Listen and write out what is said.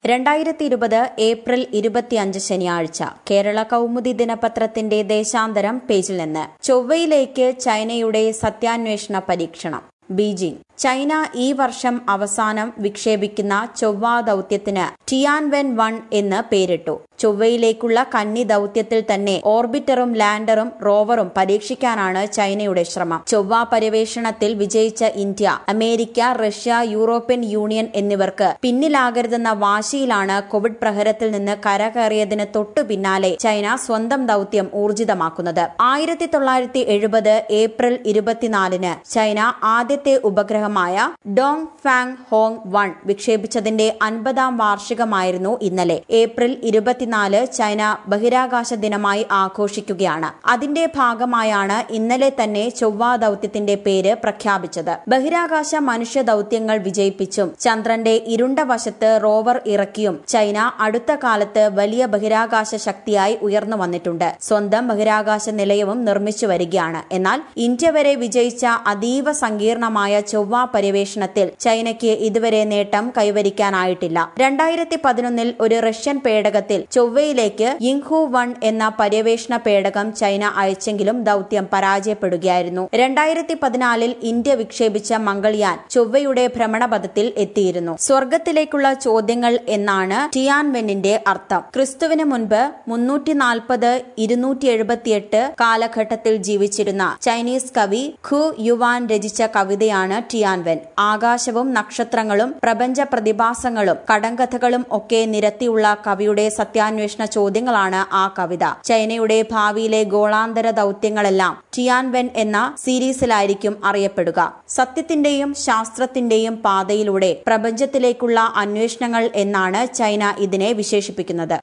രണ്ടായിരത്തി ഇരുപത് ഏപ്രിൽ ഇരുപത്തിയഞ്ച് ശനിയാഴ്ച കേരള കൗമുദി ദിനപത്രത്തിന്റെ ദേശാന്തരം പേജിൽ നിന്ന് ചൊവ്വയിലേക്ക് ചൈനയുടെ സത്യാന്വേഷണ പരീക്ഷണം ബീജിംഗ് ചൈന ഈ വർഷം അവസാനം വിക്ഷേപിക്കുന്ന ചൊവ്വ ദൌത്യത്തിന് ടിയാൻവെൻ വൺ എന്ന് പേരിട്ടു ചൊവ്വയിലേക്കുള്ള കന്നി ദൌത്യത്തിൽ തന്നെ ഓർബിറ്ററും ലാൻഡറും റോവറും പരീക്ഷിക്കാനാണ് ചൈനയുടെ ശ്രമം ചൊവ്വ പര്യവേഷണത്തിൽ വിജയിച്ച India America Russia European union എന്നിവർക്ക് പിന്നിലാകരുതെന്ന വാശിയിലാണ് കോവിഡ് പ്രഹരത്തിൽ നിന്ന് കരകയറിയതിന് തൊട്ടു പിന്നാലെ ചൈന സ്വന്തം ദൌത്യം ഊർജിതമാക്കുന്നത് ആയിരത്തി തൊള്ളായിരത്തി എഴുപത് ഏപ്രിൽ ഇരുപത്തിനാലിന് ചൈന ആദ്യത്തെ ഉപഗ്രഹമായ ഡോങ് ഫാങ് ഹോങ് വൺ വിക്ഷേപിച്ചതിന്റെ അൻപതാം വാർഷികമായിരുന്നു ഇന്നലെ ഏപ്രിൽ ഇരുപത്തിനാല് ചൈന ബഹിരാകാശ ദിനമായി ആഘോഷിക്കുകയാണ് അതിന്റെ ഭാഗമായാണ് ഇന്നലെ തന്നെ ചൊവ്വ ദൌത്യത്തിന്റെ പേര് പ്രഖ്യാപിച്ചത് ബഹിരാകാശ മനുഷ്യ ദൌത്യങ്ങൾ വിജയിപ്പിച്ചും ചന്ദ്രന്റെ ഇരുണ്ട വശത്ത് റോവർ ഇറക്കിയും ചൈന അടുത്ത കാലത്ത് വലിയ ബഹിരാകാശ ശക്തിയായി ഉയർന്നു വന്നിട്ടുണ്ട് സ്വന്തം ബഹിരാകാശ നിലയവും നിർമ്മിച്ചു വരികയാണ് എന്നാൽ ഇന്ത്യ വരെ വിജയിച്ച അതീവ സങ്കീർണമായ ചൊവ്വ പര്യവേഷണത്തിൽ ചൈനയ്ക്ക് ഇതുവരെ നേട്ടം കൈവരിക്കാനായിട്ടില്ല രണ്ടായിരത്തി പതിനൊന്നിൽ ഒരു റഷ്യൻ പേടകത്തിൽ ചൊവ്വയിലേക്ക് യിങ്ഹു വൺ എന്ന പര്യവേഷണ പേടകം ചൈന അയച്ചെങ്കിലും ദൌത്യം പരാജയപ്പെടുകയായിരുന്നു രണ്ടായിരത്തി പതിനാലിൽ ഇന്ത്യ വിക്ഷേപിച്ച മംഗൾയാൻ ചൊവ്വയുടെ ഭ്രമണപഥത്തിൽ എത്തിയിരുന്നു സ്വർഗത്തിലേക്കുള്ള ചോദ്യങ്ങൾ എന്നാണ് ടിയാൻവെന്നിന്റെ അർത്ഥം ക്രിസ്തുവിന് മുൻപ് മുന്നൂറ്റി നാൽപ്പത് ഇരുന്നൂറ്റി എഴുപത്തിയെട്ട് കാലഘട്ടത്തിൽ ജീവിച്ചിരുന്ന ചൈനീസ് കവി ഖു യുവാൻ രചിച്ച കവിതയാണ് ടിയാൻവെൻ ആകാശവും നക്ഷത്രങ്ങളും പ്രപഞ്ച പ്രതിഭാസങ്ങളും കടങ്കഥകളും ഒക്കെ നിരത്തിയുള്ള കവിയുടെ സത്യാന്വേഷണ ചോദ്യങ്ങളാണ് ആ കവിത ചൈനയുടെ ഭാവിയിലെ ഗോളാന്തര ദൌത്യങ്ങളെല്ലാം ടിയാൻവെൻ എന്ന സീരീസിലായിരിക്കും അറിയപ്പെടുക സത്യത്തിന്റെയും ശാസ്ത്രത്തിന്റെയും പാതയിലൂടെ പ്രപഞ്ചത്തിലേക്കുള്ള അന്വേഷണങ്ങൾ എന്നാണ് ചൈന ഇതിനെ വിശേഷിപ്പിക്കുന്നത്